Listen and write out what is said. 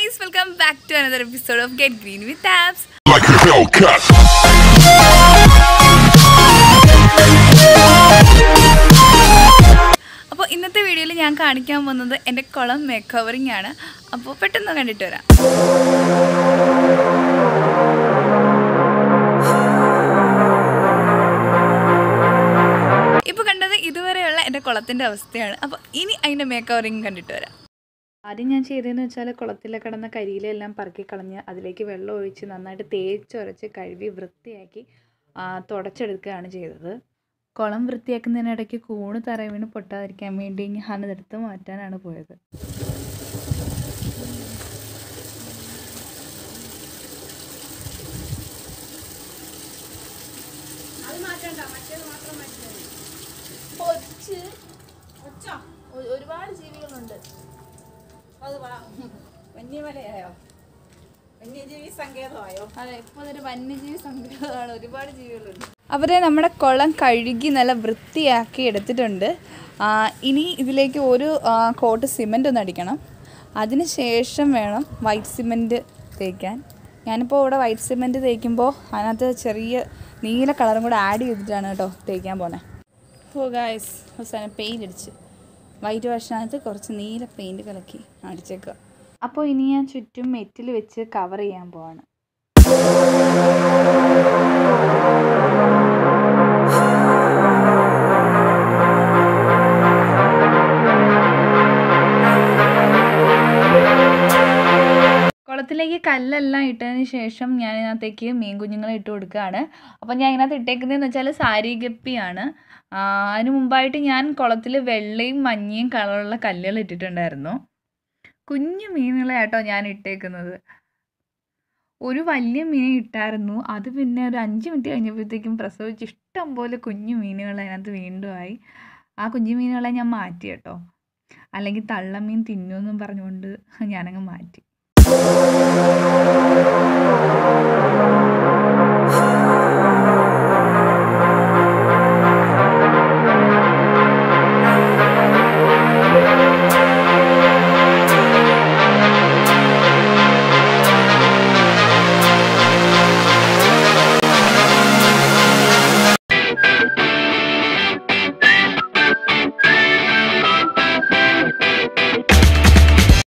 Guys welcome back to another episode of get green with apps like a Hellcat. അപ്പോൾ ഇന്നത്തെ വീഡിയോയിൽ ഞാൻ കാണിക്കാൻ പോകുന്നത് എൻ്റെ കുളം മേക്ക് കവറിങ് ആണ് അപ്പോൾ പെട്ടെന്ന് കണ്ടിട്ട് വരാം ഇപ്പോൾ കണ്ടത് ഇതുവരെയുള്ള എൻ്റെ കുളത്തിൻ്റെ അവസ്ഥയാണ് അപ്പോൾ ഇനി അതിൻ്റെ മേക്ക് കവറിങ് കണ്ടിട്ട് വരാം ആദ്യം ഞാൻ ചെയ്തതെന്ന് വെച്ചാൽ കുളത്തിൽ കിടന്ന കരിയിലെല്ലാം പറക്കി കളഞ്ഞ് അതിലേക്ക് വെള്ളം ഒഴിച്ച് നന്നായിട്ട് തേച്ചൊരച്ച് കഴുകി വൃത്തിയാക്കി ആ, തുടച്ചെടുക്കുകയാണ് ചെയ്തത് കുളം വൃത്തിയാക്കുന്നതിനിടയ്ക്ക് കൂണ് തറ വീണ് പൊട്ടാതിരിക്കാൻ വേണ്ടി ഞാൻ അതെടുത്ത് മാറ്റാനാണ് പോയത് ഒരുപാട് ജീവികളുണ്ട് അത് പറ വന്യമലയായോ വന്യജീവി സങ്കേതമായോ അതെ ഇപ്പോൾ അതൊരു വന്യജീവി സങ്കേതമാണ് ഒരുപാട് ജീവികളുണ്ട് അവരെ നമ്മുടെ കുളം കഴുകി നല്ല വൃത്തിയാക്കി എടുത്തിട്ടുണ്ട് ആ, ഇനി ഇതിലേക്ക് ഒരു ആ, കോട്ട് സിമൻ്റ് ഒന്ന് അടിക്കണം അതിന് ശേഷം വേണം വൈറ്റ് സിമൻറ്റ് തേക്കാൻ ഞാനിപ്പോൾ ഇവിടെ വൈറ്റ് സിമൻറ്റ് തേക്കുമ്പോൾ അതിനകത്ത് ചെറിയ നീല കളറും കൂടെ ആഡ് ചെയ്തിട്ടാണ് കേട്ടോ തേക്കാൻ പോണേ ഓ ഗായ്സ് അവസാനം പെയിൻ്റ് അടിച്ച് വൈറ്റ് വാഷിനകത്ത് കുറച്ച് നീല പെയിൻറ്റ് കലക്കി അടിച്ചേക്കുക അപ്പോൾ ഇനി ഞാൻ ചുറ്റും മെറ്റിൽ വെച്ച് കവർ ചെയ്യാൻ പോവാണ് കുളത്തിലേക്ക് കല്ലെല്ലാം ഇട്ടതിന് ശേഷം ഞാൻ ഇതിനകത്തേക്ക് മീൻ കുഞ്ഞുങ്ങളെ ഇട്ട് കൊടുക്കുകയാണ് അപ്പം ഞാൻ ഇതിനകത്ത് ഇട്ടേക്കുന്നതെന്ന് വെച്ചാൽ സാരി ഗപ്പിയാണ് ആ, അതിന് മുമ്പായിട്ട് ഞാൻ കുളത്തിൽ വെള്ളയും മഞ്ഞയും കളറുള്ള കല്ലുകൾ ഇട്ടിട്ടുണ്ടായിരുന്നു കുഞ്ഞു മീനുകളെ കേട്ടോ ഞാൻ ഇട്ടേക്കുന്നത് ഒരു വലിയ മീനെ ഇട്ടായിരുന്നു അത് പിന്നെ ഒരു അഞ്ച് മിനിറ്റ് കഴിഞ്ഞപ്പോഴത്തേക്കും പ്രസവിച്ച് ഇഷ്ടം പോലെ കുഞ്ഞു മീനുകൾ അതിനകത്ത് വീണ്ടും ആയി ആ കുഞ്ഞു മീനുകളെ ഞാൻ മാറ്റി കേട്ടോ അല്ലെങ്കിൽ തള്ളമീൻ തിന്നുമെന്നും പറഞ്ഞുകൊണ്ട് ഞാനങ്ങ് മാറ്റി